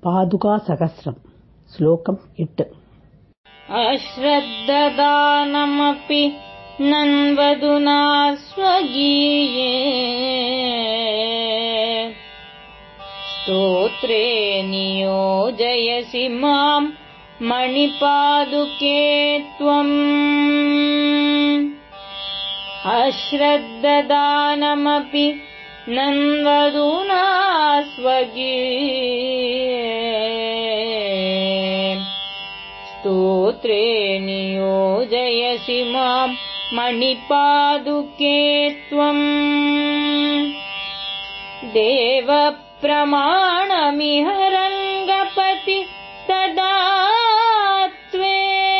पादुका सहस्रम् श्लोकम् इट् अश्रद्धदानमपि नन्वधुना स्वगीये स्तोत्रे नियोजयसि माम् मणिपादुके त्वम् अश्रद्धदानमपि नन्वधुना स्वगीये स्तोत्रे नियोजयसि माम् मणिपादुके त्वम् देवप्रमाणमिह रङ्गपति तदा त्वे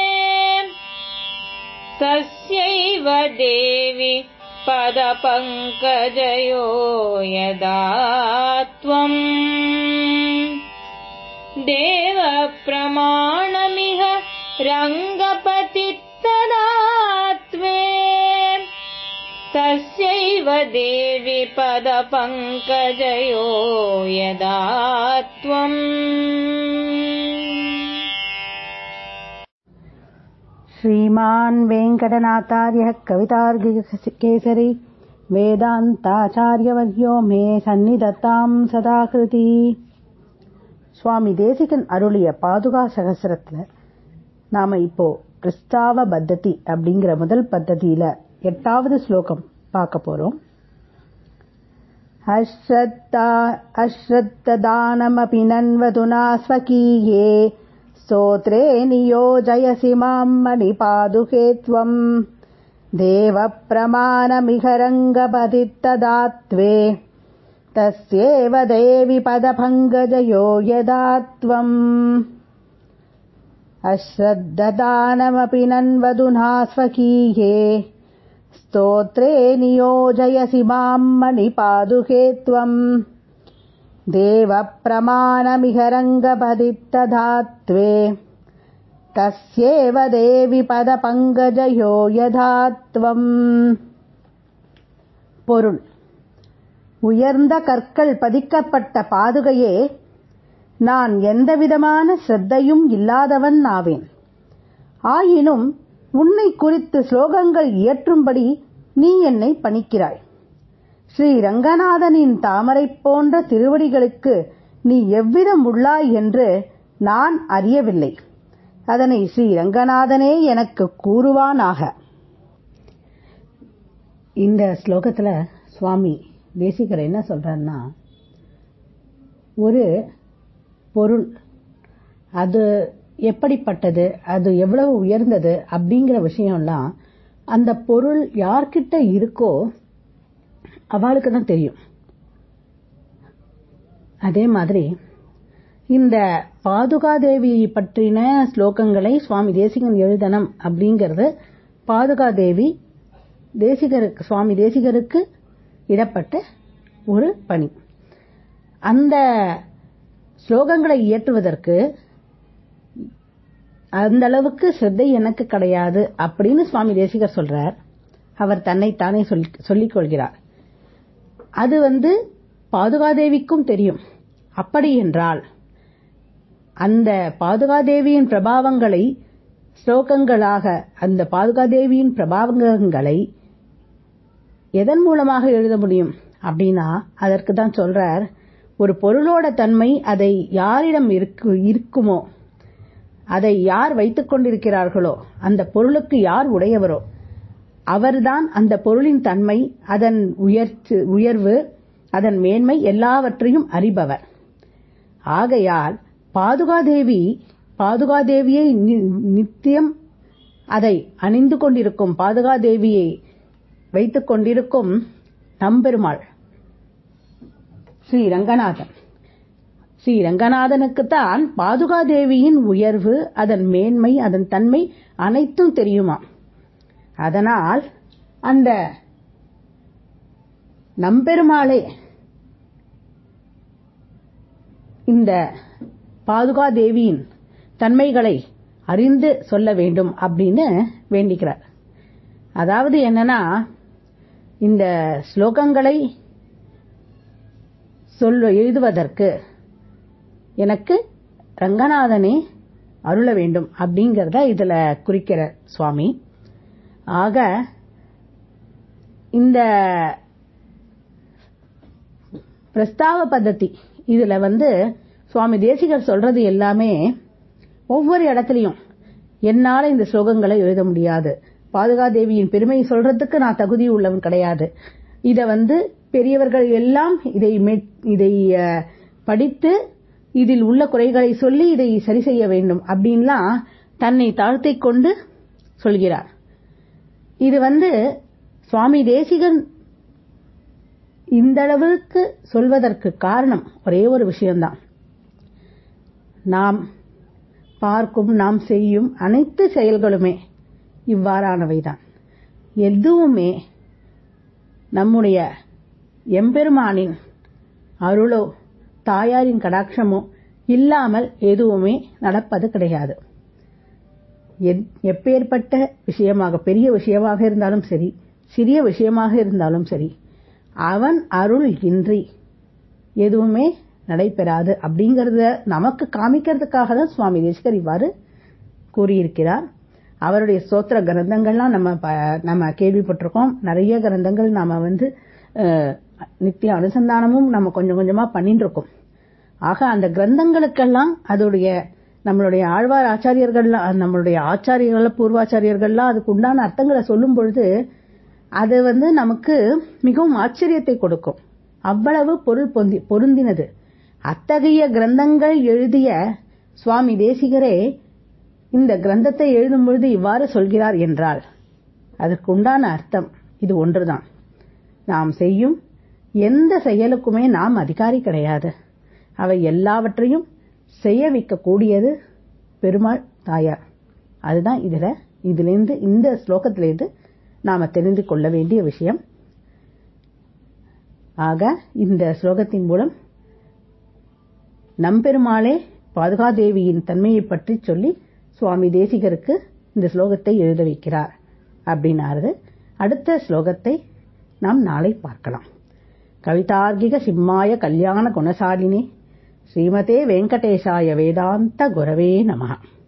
तस्यैव देवि पदपङ्कजयो यदा त्वम् देवप्रमाणमिह रङ्गपति तदा त्वे तस्यैव देवि पदपङ्कजयो यदा त्वम् श्रीमान् वेङ्कटनाथार्यः कवितार्किकेसरी வேதாந்தாச்சாரியவர்யோ மே சந்நிதத்தாம் சதாகிருதி சுவாமி தேசிகன் அருளிய பாதுகா சகசிரத்துல நாம இப்போ கிறிஸ்தாவ பத்ததி அப்படிங்கிற முதல் பத்ததியில எட்டாவது ஸ்லோகம் பார்க்க போறோம் அஸ்ரத்தா அஸ்ரத்ததானமபி நன்வதுனா ஸ்வகீயே स्तोत्रे नियोजयसि माम् मणिपादुके त्वम् देवप्रमाणमिह रङ्गपतित्तदा त्वे तस्येव देवि पदभङ्गजयो यदा त्वम् अश्रद्धदानमपि नन्वधुना स्वकीये स्तोत्रे नियोजयसि माम् मणिपादुके त्वम् देवप्रमाणमिह रङ्गपतित्तदा त्वे तस्येव देवि பதபங்கஜயோ யதாத்வம் பொருள் உயர்ந்த கற்கள் பதிக்கப்பட்ட பாதுகையே நான் எந்தவிதமான சிரத்தையும் இல்லாதவன் ஆவேன் ஆயினும் உன்னை குறித்து ஸ்லோகங்கள் இயற்றும்படி நீ என்னை பணிக்கிறாய் ஸ்ரீ ரங்கநாதனின் தாமரை போன்ற திருவடிகளுக்கு நீ எவ்விதம் உள்ளாய் என்று நான் அறியவில்லை அதனை ஸ்ரீ ரங்கநாதனே எனக்கு கூறுவானாக இந்த ஸ்லோகத்துல சுவாமி தேசிகர் என்ன சொல்றாருன்னா ஒரு பொருள் அது எப்படிப்பட்டது அது எவ்வளவு உயர்ந்தது அப்படிங்கிற விஷயம்லாம் அந்த பொருள் யார்கிட்ட இருக்கோ அவளுக்கு தான் தெரியும் அதே மாதிரி இந்த பாதுகாதேவியை பற்றின ஸ்லோகங்களை சுவாமி தேசிகன் எழுதணும் அப்படிங்கிறது பாதுகாதேவி தேசிகருக்கு சுவாமி தேசிகருக்கு இடப்பட்ட ஒரு பணி அந்த ஸ்லோகங்களை இயற்றுவதற்கு அந்த அளவுக்கு சிரத்தை எனக்கு கிடையாது அப்படின்னு சுவாமி தேசிகர் சொல்றார் அவர் தன்னைத்தானே சொல்லிக் கொள்கிறார் அது வந்து பாதுகாதேவிக்கும் தெரியும் அப்படி என்றால் அந்த பாதுகாதேவியின் பிரபாவங்களை ஸ்லோகங்களாக அந்த பாதுகாதேவியின் பிரபாவங்களை எதன் மூலமாக எழுத முடியும் அப்படின்னா அதற்கு தான் சொல்றார் ஒரு பொருளோட தன்மை அதை யாரிடம் இருக்கு இருக்குமோ அதை யார் வைத்துக் கொண்டிருக்கிறார்களோ அந்த பொருளுக்கு யார் உடையவரோ அவர்தான் அந்த பொருளின் தன்மை அதன் உயர்ச்சி உயர்வு அதன் மேன்மை எல்லாவற்றையும் அறிபவர் ஆகையால் பாதுகாதேவி பாதுகாதேவியை நித்தியம் அதை அணிந்து கொண்டிருக்கும் பாதுகாதேவியை வைத்துக் கொண்டிருக்கும் நம்பெருமாள் ஸ்ரீ ரங்கநாதன் ஸ்ரீ ரங்கநாதனுக்குத்தான் பாதுகாதேவியின் உயர்வு அதன் மேன்மை அதன் தன்மை அனைத்தும் தெரியுமா அதனால் அந்த நம்பெருமாளே இந்த பாதுகாதேவியின் தன்மைகளை அறிந்து சொல்ல வேண்டும் அப்படின்னு வேண்டிக்கிறார் அதாவது என்னன்னா இந்த ஸ்லோகங்களை சொல்ல எழுதுவதற்கு எனக்கு ரங்கநாதனே அருள வேண்டும் அப்படிங்கறத இதுல குறிக்கிற சுவாமி ஆக இந்த பிரஸ்தாவ பద్ధதி இதுல வந்து சுவாமி தேசிகர் சொல்றது எல்லாமே ஒவ்வொரு இடத்துலயும் என்னால இந்த ஸ்லோகங்களை எழுத முடியாது பாதுகாதேவியின் பெருமை சொல்றதுக்கு நான் தகுதி உள்ளவன் கிடையாது இத வந்து பெரியவர்கள் எல்லாம் இதை மெட்- இதை அஹ், படித்து இதில் உள்ள குறைகளை சொல்லி இதை சரி செய்ய வேண்டும் அப்படின்லாம் தன்னை தாழ்த்திக் கொண்டு சொல்கிறார் இது வந்து சுவாமி தேசிகன் இந்த அளவுக்கு சொல்வதற்கு காரணம் ஒரே ஒரு விஷயம்தான் நாம் பார்க்கும் நாம் செய்யும் அனைத்து செயல்களுமே இவ்வாறானவைதான் எதுவுமே நம்முடைய எம்பெருமானின் அருளோ தாயாரின் கடாட்சமோ இல்லாமல் எதுவுமே நடப்பது கிடையாது எத்- எப்பேற்பட்ட விஷயமாக பெரிய விஷயமாக இருந்தாலும் சரி சிறிய விஷயமாக இருந்தாலும் சரி அவன் அருள் இன்றி எதுவுமே நடைபெறாது அப்படிங்கறத நமக்கு காமிக்கிறதுக்காக தான் சுவாமி தேசிகர் இவ்வாறு கூறியிருக்கிறார் அவருடைய ஸ்தோத்திர கிரந்தங்கள்லாம் நம்ம ப- நம்ம கேள்விப்பட்டிருக்கோம் நிறைய கிரந்தங்கள் நாம வந்து அஹ், நித்திய அனுசந்தானமும் நம்ம கொஞ்சம் கொஞ்சமா பண்ணிட்டு இருக்கோம் ஆக அந்த கிரந்தங்களுக்கெல்லாம் அதோடைய நம்மளுடைய ஆழ்வார் ஆச்சாரியர்கள்லாம் நம்மளுடைய ஆச்சாரியர்கள் பூர்வாச்சாரியர்கள்லாம் அதுக்கு உண்டான அர்த்தங்களை சொல்லும் பொழுது அது வந்து நமக்கு மிகவும் ஆச்சரியத்தை கொடுக்கும் அவ்வளவு பொருள் பொந்தி பொருந்தினது அத்தகைய கிரந்தங்கள் எழுதிய சுவாமி தேசிகரே இந்த கிரந்தத்தை எழுதும் பொழுது இவ்வாறு சொல்கிறார் என்றால் அதற்கு உண்டான அர்த்தம் இது ஒன்றுதான் நாம் செய்யும் எந்த செயலுக்குமே நாம் அதிகாரி கிடையாது அவை எல்லாவற்றையும் செய்ய வைக்கக்கூடியது பெருமாள் தாயார் அதுதான் இதுல இதிலிருந்து இந்த ஸ்லோகத்திலிருந்து நாம தெரிந்து கொள்ள வேண்டிய விஷயம் ஆக இந்த ஸ்லோகத்தின் மூலம் நம்பெருமாளே பாதுகாதேவியின் தன்மையை பற்றி சொல்லி சுவாமி தேசிகருக்கு இந்த ஸ்லோகத்தை எழுத வைக்கிறார் அப்படின்னாரு அடுத்த ஸ்லோகத்தை நாம் நாளை பார்க்கலாம் கவிதார்கிக சிம்மாய கல்யாண குணசாலினி ஸ்ரீமதே வெங்கடேஷாய வேதாந்த குரவே நமः